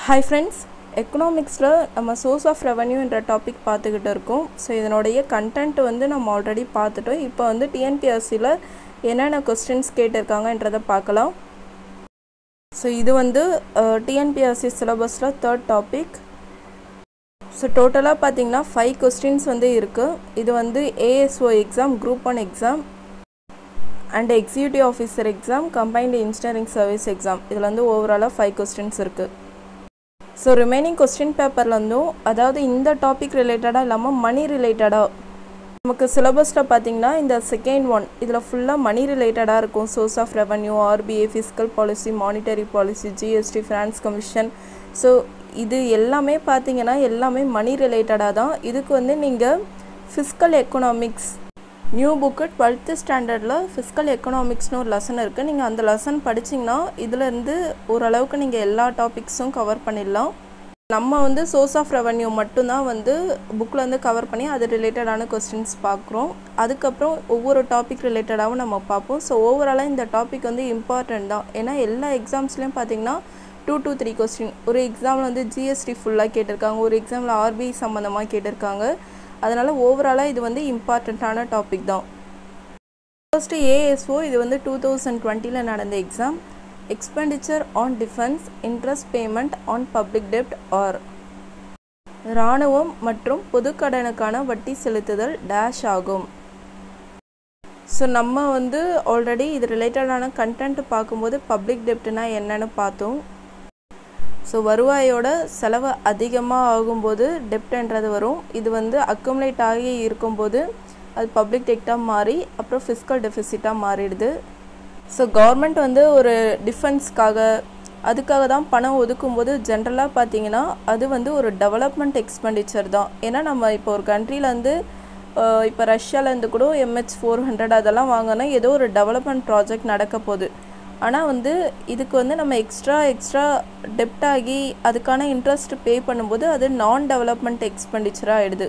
hi friends எக்கனாமிக்ஸில் நம்ம source of revenue என்ற டாபிக் பார்த்துக்கிட்டு இருக்கோம் ஸோ இதனுடைய கண்டென்ட் வந்து நம்ம ஆல்ரெடி பார்த்துட்டோம் இப்போ வந்து டிஎன்பிஎஸ்சியில் என்னென்ன கொஸ்டின்ஸ் கேட்டிருக்காங்கன்றதை பார்க்கலாம் ஸோ இது வந்து டிஎன்பிஎஸ்சி சிலபஸில் தேர்ட் டாபிக் ஸோ டோட்டலாக பார்த்தீங்கன்னா ஃபைவ் கொஸ்டின்ஸ் வந்து இருக்குது இது வந்து ASO exam group one exam and executive officer exam combined engineering service exam இதில் வந்து ஓவராலாக ஃபைவ் கொஸ்டின்ஸ் இருக்குது ஸோ ரிமைனிங் கொஸ்டின் பேப்பர்லேருந்தும் அதாவது இந்த டாபிக் ரிலேட்டடாக இல்லாமல் மணி ரிலேட்டடாக நமக்கு சிலபஸில் பார்த்தீங்கன்னா இந்த செகண்ட் ஒன் இதில் ஃபுல்லாக மணி ரிலேட்டடாக இருக்கும் source of revenue RBI fiscal policy monetary policy GST finance commission so இது எல்லாமே பார்த்தீங்கன்னா எல்லாமே மணி ரிலேட்டடாக தான் இதுக்கு வந்து நீங்கள் fiscal economics new book twelfth ஸ்டாண்டர்டில் ஃபிஸ்கல் எக்கனாமிக்ஸ்னு ஒரு லெசன் இருக்குது நீங்கள் அந்த லெசன் படிச்சிங்கன்னா இதுலேருந்து ஓரளவுக்கு நீங்கள் எல்லா டாபிக்ஸும் கவர் பண்ணிடலாம் நம்ம வந்து சோர்ஸ் ஆஃப் ரெவன்யூ மட்டும்தான் வந்து புக்கில் வந்து கவர் பண்ணி அது ரிலேட்டடான கொஸ்டின்ஸ் பார்க்குறோம் அதுக்கப்புறம் ஒவ்வொரு டாபிக் ரிலேட்டடாகவும் நம்ம பார்ப்போம் ஸோ ஓவராலாக இந்த டாபிக் வந்து இம்பார்ட்டன்ட் தான் ஏன்னா எல்லா எக்ஸாம்ஸ்லேயும் பார்த்தீங்கன்னா டூ டூ த்ரீ கொஸ்டின் ஒரு எக்ஸாமில் வந்து ஜிஎஸ்டி ஃபுல்லாக கேட்டிருக்காங்க ஒரு எக்ஸாமில் ஆர்பிஐ சம்மந்தமாக கேட்டிருக்காங்க அதனால் ஓவராலாக இது வந்து இம்பார்ட்டண்ட்டான டாபிக் தான் ஃபர்ஸ்ட்டு ஏஎஸ்ஓ இது வந்து டூ தௌசண்ட் டுவெண்ட்டியில் நடந்த exam expenditure on defence interest payment on public டெப்ட் ஆர் இராணுவம் மற்றும் பொதுக்கடனுக்கான வட்டி செலுத்துதல் டேஷ் ஆகும் ஸோ நம்ம வந்து ஆல்ரெடி இது ரிலேட்டடான கண்டென்ட் பார்க்கும்போது பப்ளிக் டெப்ட்னா என்னன்னு பார்த்தோம் ஸோ வருவாயோட செலவு அதிகமாக ஆகும்போது டெப்ட்ன்றது வரும் இது வந்து அக்குமுலேட் ஆகி இருக்கும்போது அது பப்ளிக் டெக்டாக மாறி அப்புறம் ஃபிஸ்கல் டெஃபிசிட்டாக மாறிடுது ஸோ கவர்மெண்ட் வந்து ஒரு டிஃபென்ஸ்க்காக அதுக்காக தான் பணம் ஒதுக்கும்போது ஜென்ரலாக பார்த்தீங்கன்னா அது வந்து ஒரு டெவலப்மெண்ட் எக்ஸ்பெண்டிச்சர் தான் ஏன்னா நம்ம இப்போ ஒரு கண்ட்ரிலேருந்து இப்போ ரஷ்யாவிலேருந்து கூட எம்ஹெச் ஃபோர் ஹண்ட்ரட் அதெல்லாம் வாங்கினா ஏதோ ஒரு டெவலப்மெண்ட் ப்ராஜெக்ட் நடக்க போகுது ஆனால் வந்து இதுக்கு வந்து நம்ம எக்ஸ்ட்ரா எக்ஸ்ட்ரா டெப்ட் ஆகி அதுக்கான இன்ட்ரெஸ்ட் பே பண்ணும்போது அது நான் டெவலப்மெண்ட் எக்ஸ்பெண்டிச்சராக ஆகிடுது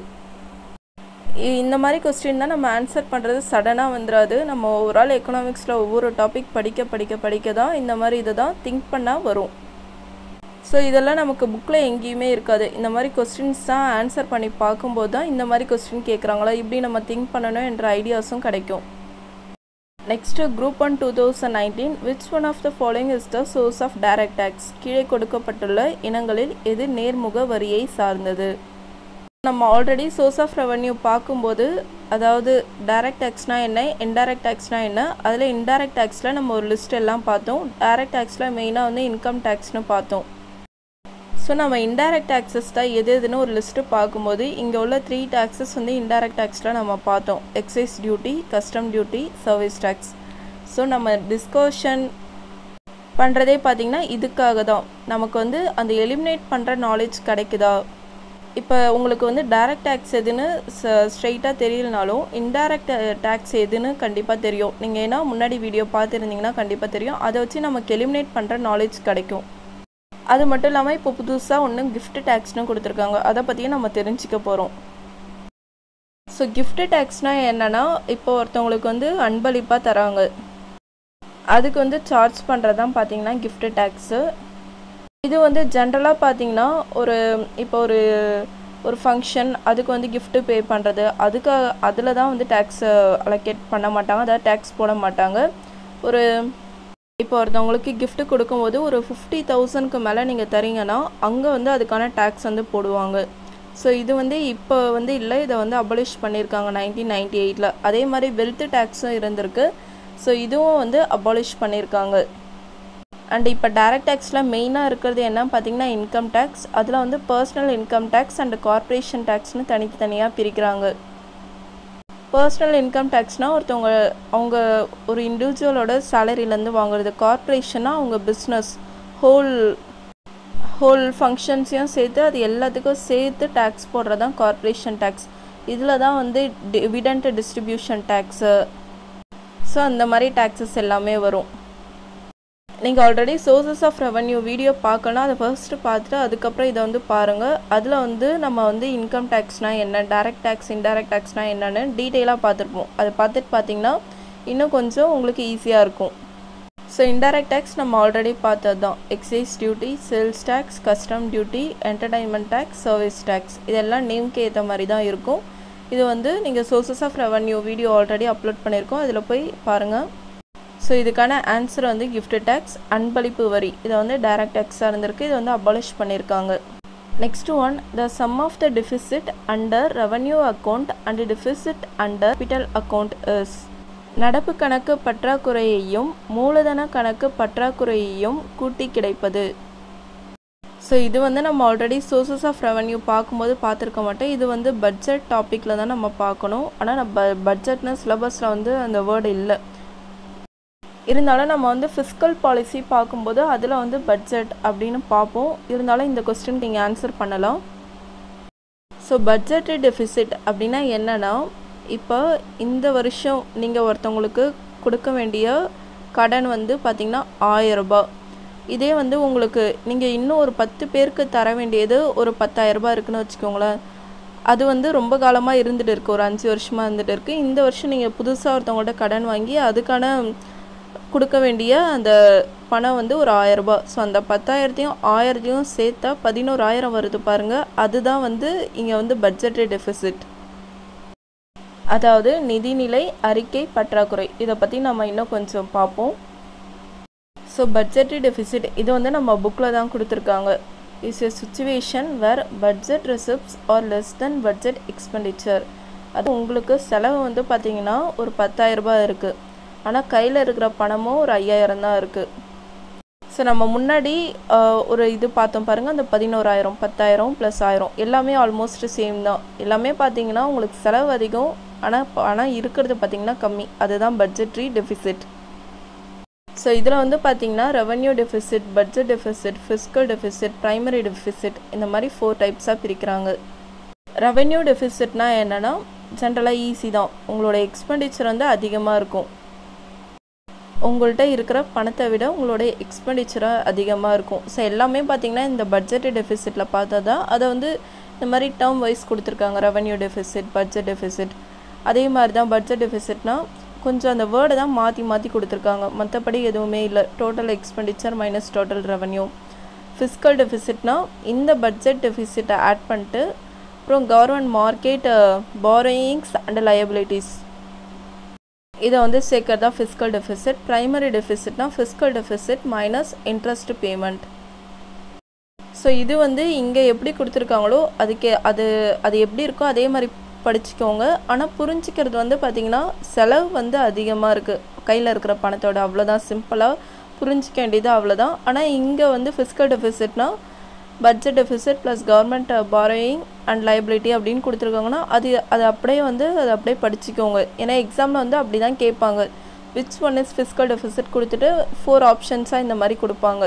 இந்த மாதிரி கொஸ்டின் தான் நம்ம ஆன்சர் பண்ணுறது சடனாக வந்துடாது நம்ம ஓவரால் எக்கனாமிக்ஸில் ஒவ்வொரு டாபிக் படிக்க படிக்க படிக்க தான் இந்த மாதிரி இதை தான் திங்க் பண்ணால் வரும் ஸோ இதெல்லாம் நமக்கு புக்கில் எங்கேயுமே இருக்காது இந்த மாதிரி கொஸ்டின்ஸ் தான் ஆன்சர் பண்ணி பார்க்கும்போது தான் இந்த மாதிரி கொஸ்டின் கேட்குறாங்களா இப்படி நம்ம திங்க் பண்ணணும் என்ற ஐடியாஸும் கிடைக்கும் next group one two thousand nineteen which one of the following is the source of direct tax கீழே கொடுக்கப்பட்டுள்ள இனங்களில் எது நேர்முக வரியை சார்ந்தது நம்ம ஆல்ரெடி சோர்ஸ் ஆஃப் ரெவன்யூ பார்க்கும்போது அதாவது டைரக்ட் டேக்ஸ்னால் என்ன இன்டைரக்ட் டேக்ஸ்னால் என்ன அதில் இன்டைரக்ட் டேக்ஸில் நம்ம ஒரு லிஸ்ட் எல்லாம் பார்த்தோம் டைரக்ட் டேக்ஸில் மெயினாக வந்து இன்கம் டேக்ஸ்னு பார்த்தோம் ஸோ நம்ம இன்டைரக்ட் டேக்ஸஸ் தான் எது எதுன்னு ஒரு லிஸ்ட்டு பார்க்கும்போது இங்கே உள்ள த்ரீ டேக்ஸஸ் வந்து இன்டைரக்ட் டேக்ஸில் நம்ம பார்த்தோம் excise duty custom duty service tax so நம்ம டிஸ்கஷன் பண்ணுறதே பார்த்திங்கன்னா இதுக்காக தான் நமக்கு வந்து அந்த எலிமினேட் பண்ணுற நாலேஜ் கிடைக்குதா இப்போ உங்களுக்கு வந்து டைரக்ட் டேக்ஸ் எதுன்னு ஸ்ட்ரைட்டாக தெரியலனாலும் இன்டைரக்ட் டேக்ஸ் எதுன்னு கண்டிப்பாக தெரியும் நீங்கள் ஏன்னா முன்னாடி வீடியோ பார்த்துருந்தீங்கன்னா கண்டிப்பாக தெரியும் அதை வச்சு நமக்கு எலிமினேட் பண்ணுற நாலேஜ் கிடைக்கும் அது மட்டும் இல்லாமல் இப்போ புதுசாக ஒன்று கிஃப்ட் டேக்ஸ்னு கொடுத்துருக்காங்க அதை பற்றியும் நம்ம தெரிஞ்சுக்க போகிறோம் ஸோ கிஃப்ட் டேக்ஸ்னால் என்னென்னா இப்போ ஒருத்தவங்களுக்கு வந்து அன்பளிப்பாக தராங்க அதுக்கு வந்து சார்ஜ் பண்ணுறது தான் பார்த்தீங்கன்னா கிஃப்ட் டேக்ஸு இது வந்து ஜென்ரலாக பார்த்தீங்கன்னா ஒரு இப்போ ஒரு ஒரு ஃபங்க்ஷன் அதுக்கு வந்து கிஃப்ட்டு பே பண்ணுறது அதுக்கு அதில் தான் வந்து டேக்ஸ் அலோகேட் பண்ண மாட்டாங்க அதாவது டேக்ஸ் போட மாட்டாங்க ஒரு இப்போ ஒருத்தவங்களுக்கு கிஃப்ட் கொடுக்கும்போது ஒரு ஃபிஃப்டி தௌசண்ட்க்கு மேலே நீங்கள் தரீங்கன்னா அங்கே வந்து அதுக்கான டேக்ஸ் வந்து போடுவாங்க ஸோ இது வந்து இப்போ வந்து இல்லை இதை வந்து அபலிஷ் பண்ணியிருக்காங்க நைன்டீன் நைன்டி எயிட்டில் அதே மாதிரி வெல்த் டேக்ஸும் இருந்திருக்கு ஸோ இதுவும் வந்து அபாலிஷ் பண்ணியிருக்காங்க அண்ட் இப்போ டைரக்ட் டேக்ஸில் மெயினாக இருக்கிறது என்ன பார்த்தீங்கன்னா இன்கம் டேக்ஸ் அதில் வந்து personal income tax and corporation டேக்ஸ்னு தனித்தனியாக பிரிக்கிறாங்க பர்சனல் இன்கம் டேக்ஸ்னால் ஒருத்தவங்க அவங்க ஒரு இண்டிவிஜுவலோட சேலரியிலேருந்து வாங்குறது கார்ப்பரேஷனாக அவங்க பிஸ்னஸ் ஹோல் ஹோல் ஃபங்க்ஷன்ஸையும் சேர்த்து அது எல்லாத்துக்கும் சேர்த்து டேக்ஸ் போடுறது தான் கார்ப்பரேஷன் டேக்ஸ் இதில் தான் வந்து டிவிடெண்ட் டிஸ்ட்ரிபியூஷன் டேக்ஸு ஸோ அந்த மாதிரி டேக்ஸஸ் எல்லாமே வரும் நீங்கள் already sources of revenue video பார்க்கணும் அதை ஃபர்ஸ்ட்டு பார்த்துட்டு அதுக்கப்புறம் இதை வந்து பாருங்கள் அதில் வந்து நம்ம வந்து இன்கம் டேக்ஸ்னால் என்ன டைரக்ட் டேக்ஸ் இன்டைரக்ட் டேக்ஸ்னால் என்னென்னு டீட்டெயிலாக பார்த்துருப்போம் அதை பார்த்துட்டு பார்த்தீங்கன்னா இன்னும் கொஞ்சம் உங்களுக்கு ஈஸியாக இருக்கும் ஸோ இன்டைரக்ட் டேக்ஸ் நம்ம ஆல்ரெடி பார்த்தது தான் excise duty sales tax custom duty entertainment tax service tax இதெல்லாம் நேம்க்கு ஏற்ற மாதிரி தான் இருக்கும் இது வந்து நீங்கள் sources of revenue video already upload பண்ணியிருக்கோம் அதில் போய் பாருங்கள் ஸோ இதுக்கான ஆன்சர் வந்து gift டேக்ஸ் அன்பளிப்பு வரி இது வந்து டைரக்ட் டேக்ஸாக இருந்திருக்கு இது வந்து அபாலிஷ் பண்ணியிருக்காங்க next one the sum of the deficit under revenue account and deficit under capital account is நடப்பு கணக்கு பற்றாக்குறையையும் மூலதன கணக்கு பற்றாக்குறையையும் கூட்டி கிடைப்பது ஸோ இது வந்து நம்ம ஆல்ரெடி சோர்சஸ் ஆஃப் ரெவன்யூ பார்க்கும்போது பார்த்துருக்க மாட்டோம் இது வந்து பட்ஜெட் டாப்பிக்கில் தான் நம்ம பார்க்கணும் ஆனால் நம்ம பட்ஜெட்னு சிலபஸில் வந்து அந்த வேர்டு இல்லை இருந்தாலும் நம்ம வந்து ஃபிஸ்கல் பாலிசி பார்க்கும்போது அதில் வந்து பட்ஜெட் அப்படின்னு பார்ப்போம் இருந்தாலும் இந்த கொஸ்டின் நீங்கள் ஆன்சர் பண்ணலாம் ஸோ பட்ஜெட் டெஃபிசிட் அப்படின்னா என்னென்னா இப்போ இந்த வருஷம் நீங்கள் ஒருத்தவங்களுக்கு கொடுக்க வேண்டிய கடன் வந்து பார்த்திங்கன்னா ஆயரரூபா இதே வந்து உங்களுக்கு நீங்கள் இன்னும் ஒரு பத்து பேருக்கு தர வேண்டியது ஒரு பத்தாயிரரூபா இருக்குன்னு வச்சுக்கோங்களேன் அது வந்து ரொம்ப காலமாக இருந்துகிட்டு இருக்குது ஒரு அஞ்சு வருஷமாக இருந்துகிட்டு இருக்குது இந்த வருஷம் நீங்கள் புதுசாக ஒருத்தவங்கள்ட்ட கடன் வாங்கி அதுக்கான கொடுக்க வேண்டிய அந்த பணம் வந்து ஒரு ஆயரரூபா ஸோ அந்த பத்தாயிரத்தையும் ஆயிரத்தையும் சேர்த்தா பதினோராயிரம் வருது பாருங்கள் அதுதான் வந்து இங்கே வந்து பட்ஜெட் டெஃபிசிட் அதாவது நிதிநிலை அறிக்கை பற்றாக்குறை இதை பற்றி நம்ம இன்னும் கொஞ்சம் பார்ப்போம் ஸோ பட்ஜெட் டெஃபிசிட் இது வந்து நம்ம புக்கில் தான் கொடுத்துருக்காங்க is a situation where budget receipts are less than budget expenditure அது உங்களுக்கு செலவு வந்து பார்த்தீங்கன்னா ஒரு பத்தாயிரரூபா இருக்குது ஆனால் கையில் இருக்கிற பணமும் ஒரு ஐயாயிரம் தான் இருக்குது ஸோ நம்ம முன்னாடி ஒரு இது பார்த்தோம் பாருங்கள் அந்த பதினோராயிரம் பத்தாயிரம் ப்ளஸ் ஆயிரம் எல்லாமே ஆல்மோஸ்ட் சேம் தான் எல்லாமே பார்த்தீங்கன்னா உங்களுக்கு செலவு அதிகம் ஆனால் பணம் இருக்கிறது பார்த்தீங்கன்னா கம்மி அதுதான் பட்ஜெட்ரி டெஃபிசிட் ஸோ இதில் வந்து பார்த்தீங்கன்னா revenue deficit budget deficit fiscal deficit primary deficit இந்த மாதிரி ஃபோர் டைப்ஸாக பிரிக்கிறாங்க ரெவன்யூ டெஃபிசிட்னா என்னென்னா ஜென்ரலாக ஈஸி தான் உங்களோட எக்ஸ்பெண்டிச்சர் வந்து அதிகமாக இருக்கும் உங்கள்கிட்ட இருக்கிற பணத்தை விட உங்களோட எக்ஸ்பெண்டிச்சராக அதிகமாக இருக்கும் ஸோ எல்லாமே பார்த்தீங்கன்னா இந்த பட்ஜெட் டெஃபிசிட்டில் பார்த்தா தான் அதை வந்து இந்த மாதிரி டேர்ம் வைஸ் கொடுத்துருக்காங்க ரெவன்யூ டெஃபிசிட் பட்ஜெட் டெஃபிசிட் அதே மாதிரி தான் பட்ஜெட் டெஃபிசிட்னா கொஞ்சம் அந்த வேர்டை தான் மாற்றி மாற்றி கொடுத்துருக்காங்க மற்றபடி எதுவுமே இல்லை total expenditure minus total revenue fiscal டெஃபிசிட்னா இந்த பட்ஜெட் டெஃபிசிட்டை ஆட் பண்ணிட்டு அப்புறம் government market borrowings and liabilities இதை வந்து சேர்க்கறது தான் ஃபிஸ்கல் டெஃபிசிட் ப்ரைமரி டெஃபிசிட்னா fiscal deficit minus interest payment so இது வந்து இங்கே எப்படி கொடுத்துருக்காங்களோ அதுக்கு அது அது எப்படி இருக்கோ அதே மாதிரி படிச்சுக்கோங்க ஆனால் புரிஞ்சிக்கிறது வந்து பார்த்திங்கன்னா செலவு வந்து அதிகமாக இருக்குது கையில் இருக்கிற பணத்தோட அவ்வளோதான் சிம்பிளாக புரிஞ்சிக்க வேண்டியது அவ்வளோதான் ஆனால் இங்கே வந்து ஃபிஸ்கல் டெஃபிசிட்னா budget deficit plus government borrowing and liability அப்படின்னு கொடுத்துருக்காங்கன்னா அது அது அப்படியே வந்து அதை அப்படியே படிச்சுக்கோங்க ஏன்னா எக்ஸாமில் வந்து அப்படி தான் கேட்பாங்க which one is fiscal deficit கொடுத்துட்டு ஃபோர் ஆப்ஷன்ஸாக இந்த மாதிரி கொடுப்பாங்க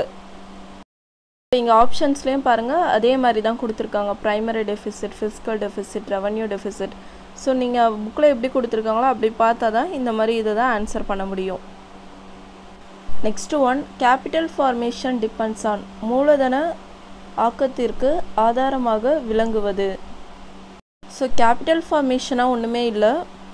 இங்கே ஆப்ஷன்ஸ்லேயும் பாருங்கள் அதே மாதிரி தான் கொடுத்துருக்காங்க primary deficit fiscal deficit revenue deficit so நீங்கள் புக்கில் எப்படி கொடுத்துருக்காங்களோ அப்படி பார்த்தா தான் இந்த மாதிரி இதை தான் ஆன்சர் பண்ண முடியும் next one capital formation depends on மூலதன ஆக்கத்திற்கு ஆதாரமாக விளங்குவது ஸோ கேபிட்டல் ஃபார்மேஷனாக ஒன்றுமே இல்லை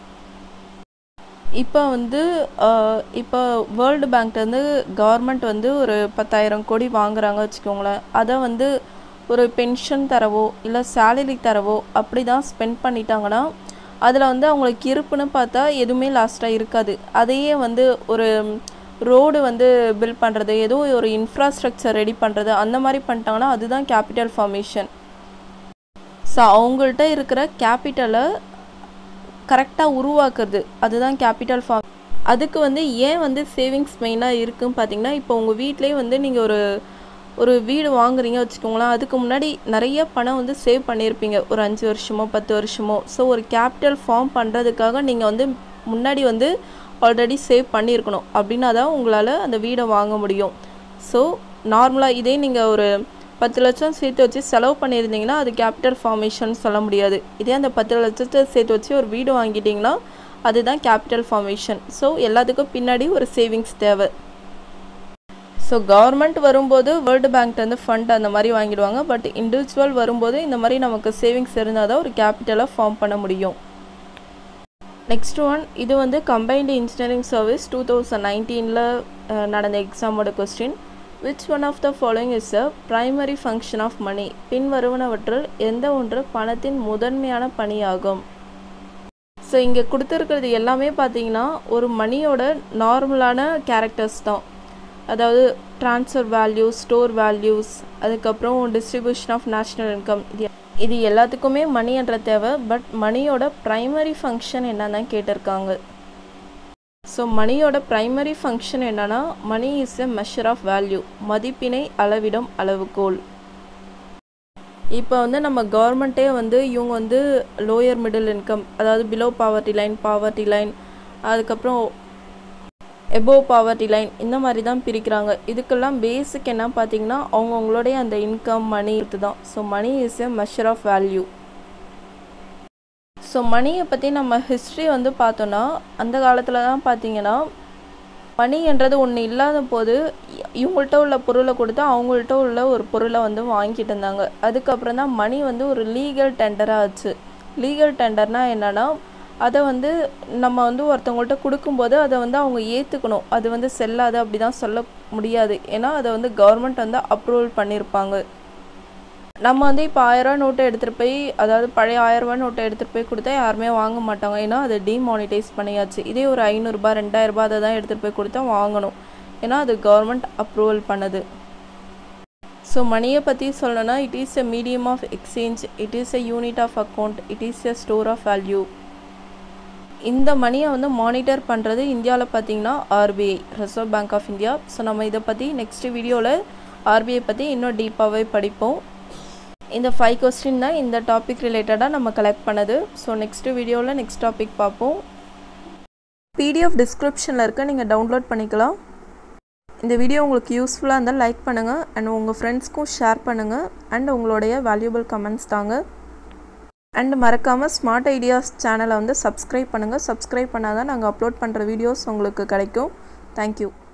இப்போ வந்து இப்போ வேர்ல்டு பேங்க்லேருந்து கவர்மெண்ட் வந்து ஒரு பத்தாயிரம் கோடி வாங்குறாங்க வச்சுக்கோங்களேன் அதை வந்து ஒரு பென்ஷன் தரவோ இல்லை சேலரி தரவோ அப்படி தான் ஸ்பெண்ட் பண்ணிட்டாங்கன்னா அதில் வந்து அவங்களுக்கு இருப்புன்னு பார்த்தா எதுவுமே லாஸ்ட்டாக இருக்காது அதையே வந்து ஒரு ரோடு வந்து பில்ட் பண்ணுறது ஏதோ ஒரு இன்ஃப்ராஸ்ட்ரக்சர் ரெடி பண்ணுறது அந்த மாதிரி பண்ணிட்டாங்கன்னா அதுதான் கேபிட்டல் ஃபார்மேஷன் ஸோ அவங்கள்ட்ட இருக்கிற கேபிட்டலை கரெக்டாக உருவாக்குறது அதுதான் கேபிட்டல் ஃபார்ம் அதுக்கு வந்து ஏன் வந்து சேவிங்ஸ் மெயினாக இருக்குன்னு பார்த்தீங்கன்னா இப்போ உங்கள் வீட்லேயே வந்து நீங்கள் ஒரு ஒரு வீடு வாங்குறீங்க வச்சுக்கோங்களேன் அதுக்கு முன்னாடி நிறைய பணம் வந்து சேவ் பண்ணியிருப்பீங்க ஒரு அஞ்சு வருஷமோ பத்து வருஷமோ ஸோ ஒரு கேபிட்டல் ஃபார்ம் பண்ணுறதுக்காக நீங்கள் வந்து முன்னாடி வந்து ஆல்ரெடி சேவ் பண்ணியிருக்கணும் அப்படின்னா தான் உங்களால் அந்த வீடை வாங்க முடியும் ஸோ நார்மலாக இதே நீங்கள் ஒரு பத்து லட்சம் சேர்த்து வச்சு செலவு பண்ணியிருந்தீங்கன்னா அது கேபிட்டல் ஃபார்மேஷன் சொல்ல முடியாது இதே அந்த பத்து லட்சத்தை சேர்த்து வச்சு ஒரு வீடு வாங்கிட்டிங்கன்னா அதுதான் கேபிட்டல் ஃபார்மேஷன் ஸோ எல்லாத்துக்கும் பின்னாடி ஒரு சேவிங்ஸ் தேவை ஸோ கவர்மெண்ட் வரும்போது வேர்ல்டு பேங்க்லேருந்து ஃபண்ட் அந்த மாதிரி வாங்கிடுவாங்க பட் இண்டிவிஜுவல் வரும்போது இந்த மாதிரி நமக்கு சேவிங்ஸ் இருந்தால் தான் ஒரு கேபிட்டலை ஃபார்ம் பண்ண முடியும் நெக்ஸ்ட் ஒன் இது வந்து combined engineering service two thousand நைன்டீனில் நடந்த எக்ஸாமோட question which one of the following is a primary function of money பின்வருவனவற்றில் எந்த ஒன்று பணத்தின் முதன்மையான பணியாகும் ஸோ இங்கே கொடுத்துருக்கிறது எல்லாமே பார்த்தீங்கன்னா ஒரு மணியோட நார்மலான கேரக்டர்ஸ் தான் அதாவது ட்ரான்ஸ்ஃபர் வேல்யூஸ் ஸ்டோர் வேல்யூஸ் அதுக்கப்புறம் டிஸ்ட்ரிபியூஷன் ஆஃப் நேஷ்னல் இன்கம் இது இது எல்லாத்துக்குமே மணி என்ற தேவை பட் மணியோட ப்ரைமரி ஃபங்க்ஷன் என்னன்னு கேட்டிருக்காங்க ஸோ மணியோட ப்ரைமரி ஃபங்க்ஷன் என்னன்னா money is a measure of value மதிப்பினை அளவிடும் அளவுகோல் இப்போ வந்து நம்ம கவர்மெண்ட்டே வந்து இவங்க வந்து லோயர் மிடில் இன்கம் அதாவது below poverty line poverty line அதுக்கப்புறம் எபோவ் பாவர்ட்டி லைன் இந்த மாதிரி தான் பிரிக்கிறாங்க இதுக்கெல்லாம் பேசிக் என்ன பார்த்தீங்கன்னா அவங்கவுங்களுடைய அந்த இன்கம் மணி தான் so money is a measure of value so மணியை பற்றி நம்ம ஹிஸ்ட்ரி வந்து பார்த்தோன்னா அந்த காலத்தில் தான் பார்த்தீங்கன்னா மணி என்றது ஒன்று இல்லாத போது இவங்கள்ட்ட உள்ள பொருளை கொடுத்து அவங்கள்ட்ட உள்ள ஒரு பொருளை வந்து வாங்கிட்டு இருந்தாங்க அதுக்கப்புறம் தான் மணி வந்து ஒரு லீகல் டெண்டராக ஆச்சு லீகல் டெண்டர்னால் என்னென்னா அதை வந்து நம்ம வந்து ஒருத்தவங்கள்ட்ட கொடுக்கும்போது அதை வந்து அவங்க ஏற்றுக்கணும் அது வந்து செல்லாது அப்படி தான் சொல்ல முடியாது ஏன்னா அதை வந்து கவர்மெண்ட் வந்து அப்ரூவல் பண்ணியிருப்பாங்க நம்ம வந்து இப்போ ஆயிரரூவா நோட்டை எடுத்துகிட்டு போய் அதாவது பழைய ஆயிரரூவா நோட்டை எடுத்துகிட்டு போய் கொடுத்தா யாருமே வாங்க மாட்டாங்க ஏன்னா அதை டிமானிட்டைஸ் பண்ணியாச்சு இதே ஒரு ஐநூறுரூபா ரெண்டாயிரரூபா அதை தான் எடுத்துகிட்டு போய் கொடுத்தா வாங்கணும் ஏன்னா அது கவர்மெண்ட் அப்ரூவல் பண்ணுது ஸோ மணியை பற்றி சொல்லணும்னா it is a medium of exchange it is a unit of account it is a store of value இந்த மணியை வந்து மானிட்டர் பண்ணுறது இந்தியாவில் பார்த்தீங்கன்னா RBI reserve bank of India so நம்ம இதை பற்றி நெக்ஸ்ட் வீடியோவில் ஆர்பிஐ பற்றி இன்னும் டீப்பாகவே படிப்போம் இந்த ஃபைவ் கொஸ்டின் தான் இந்த டாபிக் ரிலேட்டடாக நம்ம கலெக்ட் பண்ணது ஸோ நெக்ஸ்ட்டு வீடியோவில் நெக்ஸ்ட் டாபிக் பார்ப்போம் பிடிஎஃப் டிஸ்கிரிப்ஷனில் இருக்க நீங்கள் டவுன்லோட் பண்ணிக்கலாம் இந்த வீடியோ உங்களுக்கு யூஸ்ஃபுல்லாக இருந்தால் லைக் பண்ணுங்கள் அண்ட் உங்கள் ஃப்ரெண்ட்ஸ்க்கும் ஷேர் பண்ணுங்கள் அண்ட் உங்களுடைய வேல்யூபிள் கமெண்ட்ஸ் தாங்க அண்ட் மறக்காமல் ஸ்மார்ட் ஐடியாஸ் சேனலை வந்து சப்ஸ்கிரைப் பண்ணுங்கள் சப்ஸ்கிரைப் பண்ணால் தான் நாங்கள் அப்லோட் பண்ணுற வீடியோஸ் உங்களுக்கு கிடைக்கும் தேங்க்யூ